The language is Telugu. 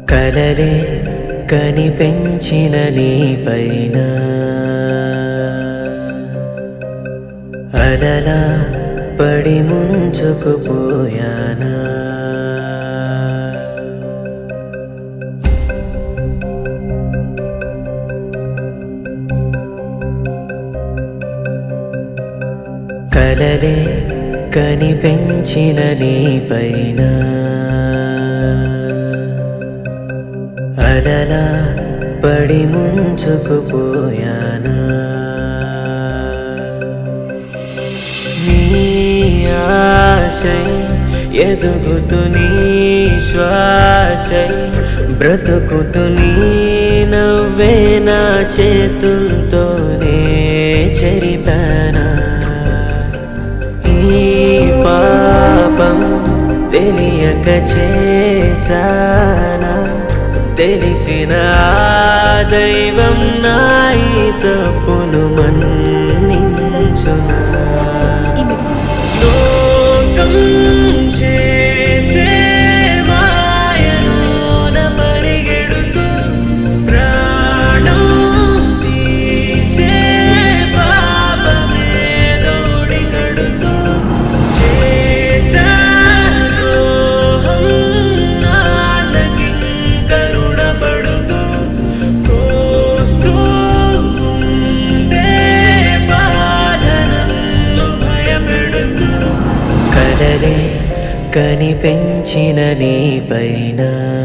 కలలే కనిపెంచిన నీ పైన అలలా పడి ముంచుకుపోయానా కలలే కనిపెంచిన నీ పైన అలలా పడి ముంచుకుపోయానా నీ ఆశై ఎదుగుతూ నీ శ్వాసై బ్రతుకుతూ నీ నవ్వే నా చేతులతోనే చెరిపానా ఈ పాపం తెలియక చేశానా తెలిసిన ఆ దైవం నా ఈ తప్పును మన్నించునా ఈ మెడిసిన్ లోకం చేసే మాయలోన పరిగెడుతూ ప్రాణం తీసే పాపమేదోడి కడుతూ చేసాదోహం నాన్నకింకరుణపడుతూ తోస్తూ ఉండే బాధ నన్ను భయపెడుతూ కలలే కనిపెంచిన నీ పైన